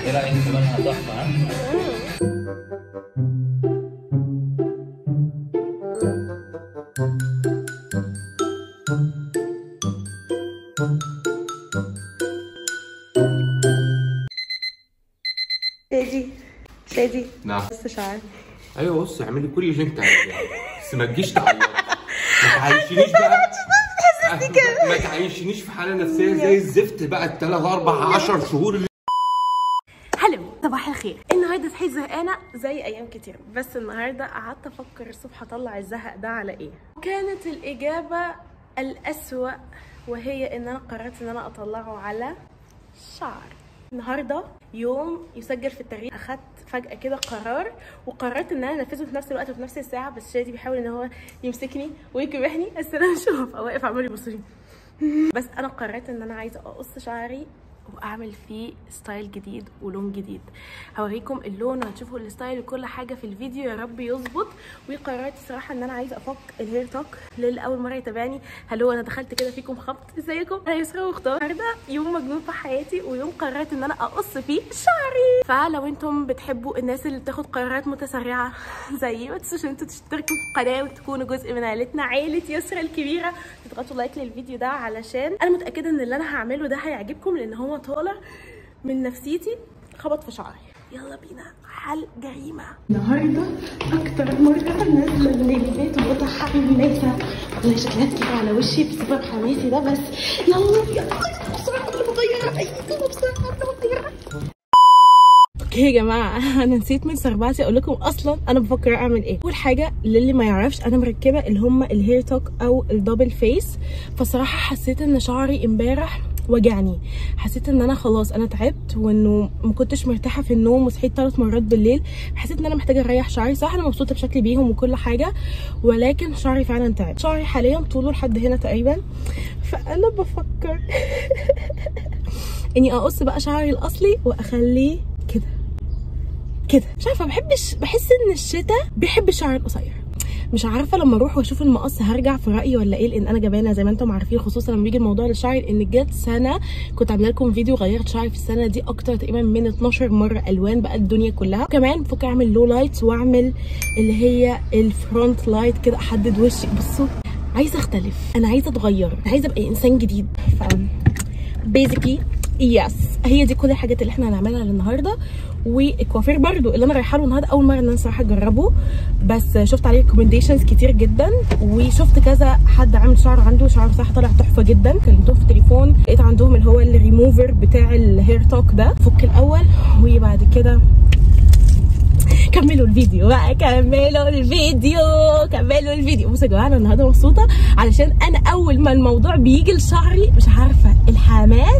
ايه رايك لونها تحفه ها؟ شادي شادي نعم بس شعر ايوه بص اعملي كل اللي انت عايزاه بس ما تجيش تعيطي ما تعيشنيش بقى ما تعيشنيش في حاله نفسيه زي الزفت بقى الثلاث اربع 10 شهور اللي هلو صباح الخير النهارده صحيت زهقانه زي ايام كتير بس النهارده قعدت افكر الصبح اطلع الزهق ده على ايه كانت الاجابه الاسوا وهي ان انا قررت ان انا اطلعه على شعر النهارده يوم يسجل في التاريخ اخدت فجاه كده قرار وقررت ان انا انفذه في نفس الوقت وفي نفس الساعه بس شادي بيحاول ان هو يمسكني ويكبحني بس انا مش هبقى واقف عمال يبص لي بس انا قررت ان انا عايزه اقص شعري واعمل فيه ستايل جديد ولون جديد هوريكم اللون وهتشوفوا الستايل وكل حاجه في الفيديو يا رب يظبط وقررت الصراحه ان انا عايزه افك الهير توك للي اول مره يتابعني هلو انا دخلت كده فيكم خبط ازيكم انا يسرا واختار النهارده يوم مجنون في حياتي ويوم قررت ان انا اقص فيه شعري فلو انتم بتحبوا الناس اللي بتاخد قرارات متسرعه زيي ما تنسوش ان انتوا تشتركوا في القناه وتكونوا جزء من عائلتنا عائله يسرا الكبيره تضغطوا لايك للفيديو ده علشان انا متاكده ان اللي انا هعمله ده هيعجبكم لان هو طالع من نفسيتي خبط في شعري يلا بينا حل جريمه النهارده اكتر مره نازله من البيت ووضع حماسه والله شكلها تقيل على وشي بسبب حماسي ده بس يلا يلا بسرعه قبل ما اغيرها يلا بسرعه قبل ما اغيرها اوكي يا جماعه انا نسيت من سربعتي اقول لكم اصلا انا بفكر اعمل ايه اول حاجه للي ما يعرفش انا مركبه اللي هم الهير توك او الدبل فيس فصراحه حسيت ان شعري امبارح وجعني حسيت ان انا خلاص انا تعبت وانه ما كنتش مرتاحه في النوم وصحيت ثلاث مرات بالليل حسيت ان انا محتاجه اريح شعري صح انا مبسوطه بشكلي بيهم وكل حاجه ولكن شعري فعلا تعب شعري حاليا طوله لحد هنا تقريبا فانا بفكر اني اقص بقى شعري الاصلي واخليه كده كده مش عارفه بحبش بحس ان الشتاء بيحب الشعر القصير مش عارفه لما اروح واشوف المقص هرجع في رايي ولا ايه لان انا جبانه زي ما انتم عارفين خصوصا لما بيجي الموضوع للشعر لان جت سنه كنت عامله لكم فيديو غيرت شعري في السنه دي اكتر تقريبا من 12 مره الوان بقى الدنيا كلها كمان بفكر اعمل لو لايتس واعمل اللي هي الفرونت لايت كده احدد وشي بصوا عايزه اختلف انا عايزه اتغير انا عايزه ابقى انسان جديد ف بيزيكلي يس هي دي كل الحاجات اللي احنا هنعملها النهارده والكوافير برضو اللي انا رايحه له النهارده اول مره ان انا صراحه اجربه بس شفت عليه ريكومنديشنز كتير جدا وشفت كذا حد عامل شعر عنده شعره صراحه طالع تحفه جدا كلمتهم في التليفون لقيت عندهم اللي هو الريموفر بتاع الهير توك ده فك الاول وبعد كده كملوا الفيديو بقى كملوا الفيديو كملوا الفيديو بصوا يا جماعه انا النهارده مبسوطه علشان انا اول ما الموضوع بيجي لشعري مش عارفه الحماس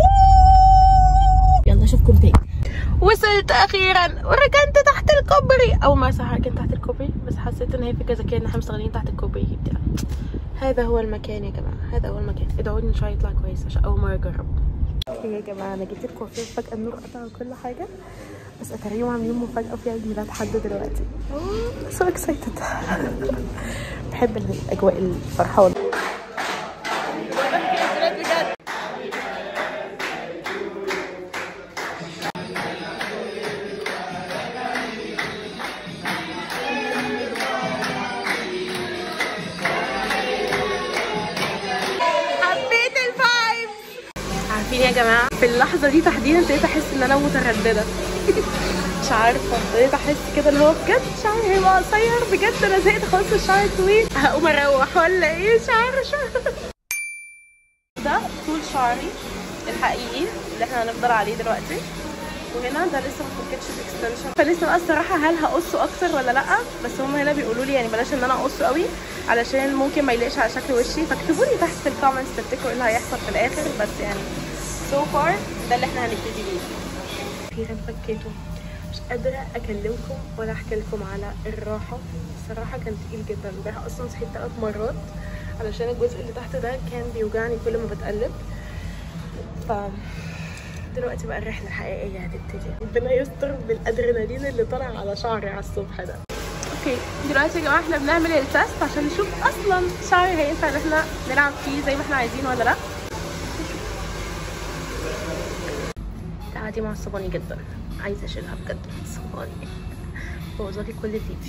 يلا اشوفكم تاني وصلت اخيرا وركنت تحت الكوبري اول ما صح ركنت تحت الكوبري بس حسيت ان هي في كذا كان احنا مستغلين تحت الكوبري بتاع هذا هو المكان يا جماعه هذا هو المكان ادعوا لي ان شاء الله يطلع كويس عشان اول مره اجربه اوكي يا جماعه انا جبت الكوافير فجاه النور قطع وكل حاجه بس اتاريهم عاملين مفاجاه في عيد ميلاد حد دلوقتي سو اكسايتد بحب الاجواء الفرحانه حبيت الفايب عارفين يا جماعه في اللحظه دي تحديدا ابتديت احس ان انا متردده مش عارفه ابتديت احس كده اللي هو بجد شعري هيبقى قصير بجد انا زهقت خلاص الشعر طويل هقوم اروح ولا ايه مش عارفه ده طول شعري الحقيقي اللي احنا هنفضل عليه دلوقتي وهنا ده لسه ما فكتش الاكستنشن فلسه بقى الصراحه هل هقصه اكتر ولا لا بس هم هنا بيقولوا لي يعني بلاش ان انا اقصه قوي علشان ممكن ما يلاقيش على شكل وشي فاكتبوا لي تحت في الكومنتس تفتكروا ايه اللي هيحصل في الاخر بس يعني سو so فار ده اللي احنا هنبتدي بيه اخيرا فكيته مش قادره اكلمكم ولا احكي لكم على الراحه الصراحه كان تقيل جدا امبارح اصلا صحيت ثلاث مرات علشان الجزء اللي تحت ده كان بيوجعني كل ما بتقلب ف دلوقتي بقى الرحله الحقيقيه هتبتدي ربنا يستر بالادرينالين اللي طالع على شعري على الصبح ده اوكي دلوقتي يا جماعه احنا بنعمل التست عشان نشوف اصلا شعري هينفع ان احنا نلعب فيه زي ما احنا عايزين ولا لا تعالي دي معصباني جدا عايزه اشيلها بجد معصباني بوظلي كل الفيديو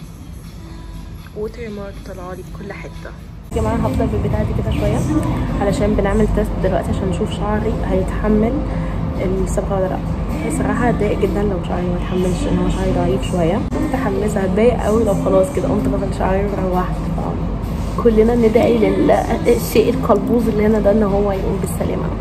ووتر مارك طالعه لي في كل حته يا جماعه هفضل بالبتاعه دي كده شويه علشان بنعمل تيست دلوقتي عشان نشوف شعري هيتحمل الصبغه ولا لا الصراحه هتضايق جدا لو شعري ما يتحملش ان هو شعري ضعيف شويه متحمسه هتضايق قوي لو خلاص كده قمت غسل شعري وروحت ف- كلنا ندعي للشيء القلبوز اللي هنا ده ان هو يقوم بالسلامه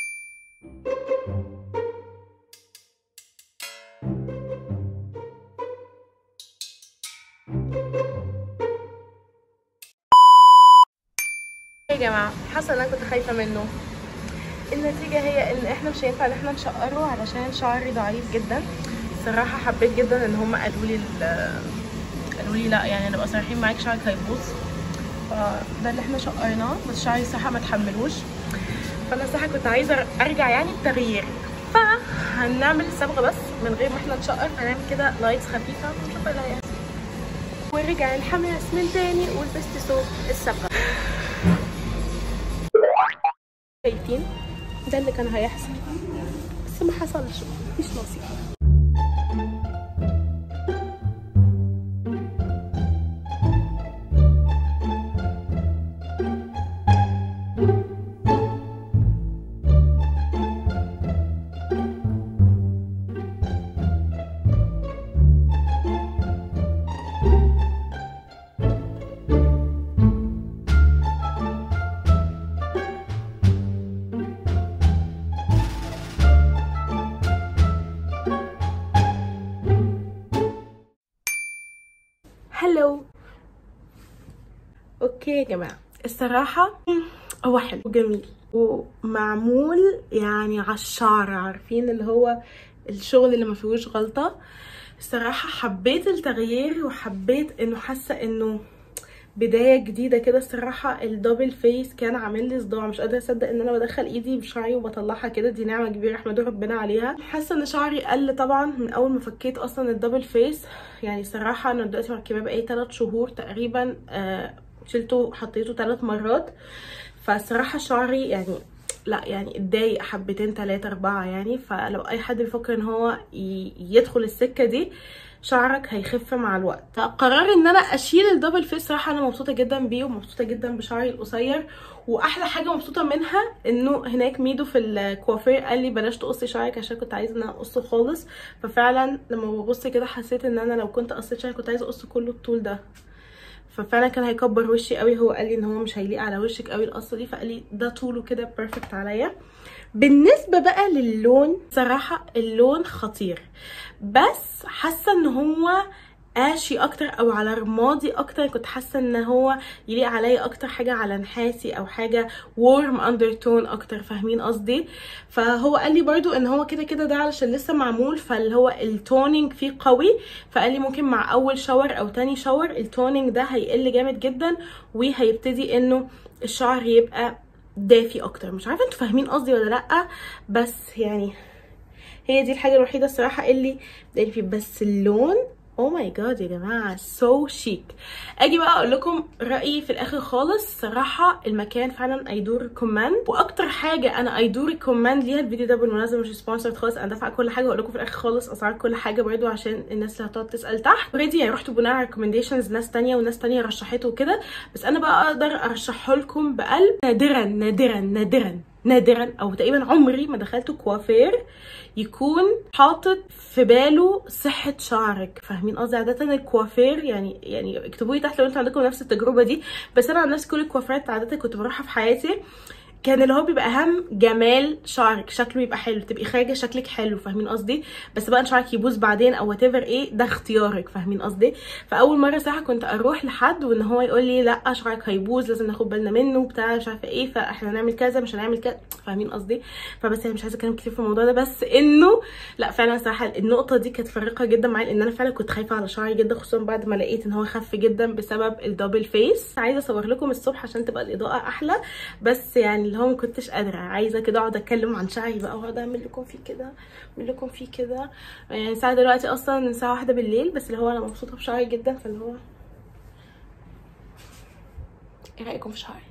يا جماعه حاسه ان انا كنت خايفه منه النتيجه هي ان احنا مش هينفع ان احنا نشقره علشان شعري ضعيف جدا الصراحه حبيت جدا ان هم قالوا لي ال- قالوا لي لا يعني نبقى صريحين معاك شعرك هيبوظ فده اللي احنا شقرناه بس شعري الصراحه ما تحملوش فانا الصراحه كنت عايزه ارجع يعني التغيير فهنعمل الصبغه بس من غير ما احنا نشقر هنعمل كده لايتس خفيفه ونشوف ايه اللي هيحصل ورجع الحماس من تاني ولبست صوت الصبغه شايفين ده اللي كان هيحصل بس ما حصلش مفيش نصيب هلو اوكي يا جماعه الصراحه هو حلو وجميل ومعمول يعني على الشعر عارفين اللي هو الشغل اللي ما فيهوش غلطه الصراحه حبيت التغيير وحبيت انه حاسه انه بدايه جديده كده الصراحه الدبل فيس كان عامل لي صداع مش قادره اصدق ان انا بدخل ايدي بشعري وبطلعها كده دي نعمه كبيره احمد ربنا عليها حاسه ان شعري قل طبعا من اول ما فكيت اصلا الدبل فيس يعني صراحه انا دلوقتي مركباه بقالي 3 شهور تقريبا آه شلته حطيته 3 مرات فالصراحه شعري يعني لا يعني اتضايق حبتين تلاتة اربعة يعني فلو اي حد بيفكر ان هو ي- يدخل السكة دي شعرك هيخف مع الوقت فقرار ان انا اشيل الدبل فيس صراحة انا مبسوطة جدا بيه ومبسوطة جدا بشعري القصير واحلى حاجة مبسوطة منها انه هناك ميدو في الكوافير قال لي بلاش تقصي شعرك عشان كنت عايزة ان انا اقصه خالص ففعلا لما ببص كده حسيت ان انا لو كنت قصيت شعري كنت عايزة اقصه كله الطول ده ففعلا كان هيكبر وشي قوي هو قال لي ان هو مش هيليق على وشك قوي القصه دي فقال لي ده طوله كده بيرفكت عليا بالنسبه بقى للون صراحه اللون خطير بس حاسه ان هو قاشي اكتر او على رمادي اكتر كنت حاسه ان هو يليق عليا اكتر حاجه على نحاسي او حاجه وورم اندرتون اكتر فاهمين قصدي فهو قال لي برضو ان هو كده كده ده علشان لسه معمول فاللي هو التونينج فيه قوي فقال لي ممكن مع اول شاور او تاني شاور التونينج ده هيقل جامد جدا وهيبتدي انه الشعر يبقى دافي اكتر مش عارفه انتوا فاهمين قصدي ولا لا بس يعني هي دي الحاجه الوحيده الصراحه اللي ضايقني فيه بس اللون او ماي جاد يا جماعه سو شيك اجي بقى اقول لكم رايي في الاخر خالص صراحه المكان فعلا اي دو ريكومند واكتر حاجه انا اي دو ريكومند ليها الفيديو ده بالمناسبه مش سبونسرد خالص انا دافعه كل حاجه واقول لكم في الاخر خالص اسعار كل حاجه برده عشان الناس اللي هتقعد تسال تحت اوريدي يعني رحت بناء على ريكومنديشنز ناس تانية وناس تانية رشحته وكده بس انا بقى اقدر ارشحه لكم بقلب نادرا نادرا نادرا نادرا او تقريبا عمري ما دخلت كوافير يكون حاطط في باله صحة شعرك فاهمين قصدي عادة الكوافير يعني يعني اكتبوا لي تحت لو انتوا عندكم نفس التجربة دي بس انا عن نفسي كل الكوافيرات عادة كنت بروحها في حياتي كان اللي هو بيبقى اهم جمال شعرك شكله يبقى حلو تبقي خارجه شكلك حلو فاهمين قصدي بس بقى إن شعرك يبوظ بعدين او وات ايه ده اختيارك فاهمين قصدي فاول مره صراحه كنت اروح لحد وان هو يقول لي لا شعرك هيبوظ لازم ناخد بالنا منه بتاع مش عارفه ايه فاحنا هنعمل كذا مش هنعمل كذا فاهمين قصدي فبس انا مش عايزه اتكلم كتير في الموضوع ده بس انه لا فعلا صراحه النقطه دي كانت فارقه جدا معايا لان انا فعلا كنت خايفه على شعري جدا خصوصا بعد ما لقيت ان هو خف جدا بسبب الدبل فيس عايزه اصور لكم الصبح عشان تبقى الاضاءه احلى بس يعني اللي هو ما كنتش قادره عايزه كده اقعد اتكلم عن شعري بقى واقعد اعمل لكم فيه كده اعمل لكم فيه كده يعني الساعه دلوقتي اصلا الساعه واحدة بالليل بس اللي هو انا مبسوطه بشعري جدا فاللي هو ايه رايكم في شعري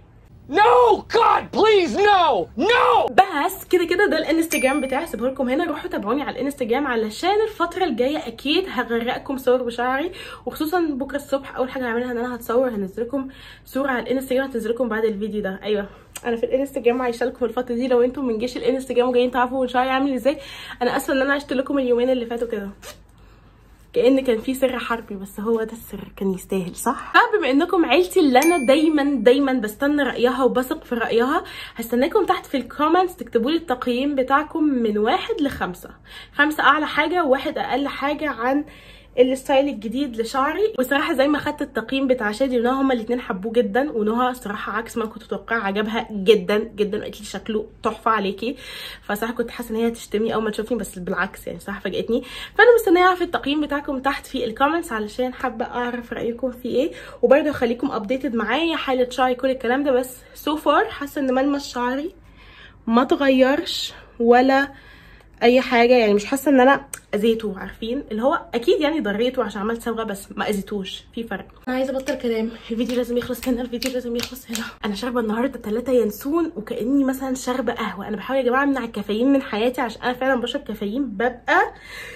No! God, please, no! No! بس كده كده ده الانستجرام بتاعي هسيبه لكم هنا روحوا تابعوني على الانستجرام علشان الفتره الجايه اكيد هغرقكم صور بشعري وخصوصا بكره الصبح اول حاجه هعملها ان انا هتصور هنزل لكم صوره على الانستجرام هتنزل لكم بعد الفيديو ده ايوه انا في الانستجرام عايشه لكم الفتره دي لو انتم من جيش الانستجرام وجايين تعرفوا شعري عامل ازاي انا اسفه ان انا عشت لكم اليومين اللي فاتوا كده كأن كان في سر حربي بس هو ده السر كان يستاهل صح؟ بما انكم عيلتي اللي انا دايما دايما بستنى رأيها وبثق في رأيها هستناكم تحت في الكومنتس تكتبوا لي التقييم بتاعكم من واحد لخمسة خمسة اعلى حاجة وواحد اقل حاجة عن الستايل الجديد لشعري وصراحه زي ما خدت التقييم بتاع شادي ونهى هما الاثنين حبوه جدا ونهى صراحه عكس ما كنت متوقعه عجبها جدا جدا وقالت لي شكله تحفه عليكي فصراحه كنت حاسه ان هي هتشتمني اول ما تشوفني بس بالعكس يعني صراحه فاجئتني فانا مستنيه اعرف التقييم بتاعكم تحت في الكومنتس علشان حابه اعرف رايكم في ايه وبرده اخليكم ابديتد معايا حاله شعري كل الكلام ده بس سو so فار حاسه ان ملمس شعري ما اتغيرش ولا اي حاجه يعني مش حاسه ان انا اذيته عارفين اللي هو اكيد يعني ضريته عشان عملت صبغه بس ما اذيتوش في فرق انا عايزه ابطل كلام الفيديو لازم يخلص هنا الفيديو لازم يخلص هنا انا شاربه النهارده ثلاثة ينسون وكاني مثلا شاربه قهوه انا بحاول يا جماعه امنع الكافيين من حياتي عشان انا فعلا بشرب كافيين ببقى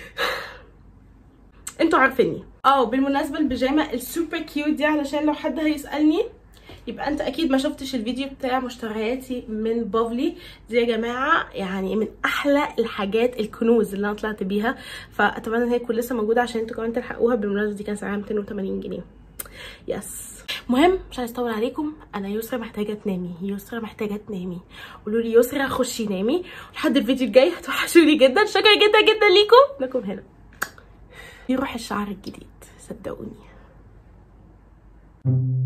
انتوا عارفيني اه بالمناسبه البيجامه السوبر كيوت دي علشان لو حد هيسالني يبقى انت اكيد ما شفتش الفيديو بتاع مشترياتي من بافلي دي يا جماعه يعني من احلى الحاجات الكنوز اللي انا طلعت بيها فاتمنى ان هي تكون لسه موجوده عشان انتوا كمان تلحقوها بالمناسبه دي كان سعرها 280 جنيه يس مهم مش عايز اطول عليكم انا يسرا محتاجه تنامي يسرا محتاجه تنامي قولوا لي يسرا خشي نامي لحد الفيديو الجاي هتوحشوني جدا شكرا جدا جدا ليكم لكم هنا يروح الشعر الجديد صدقوني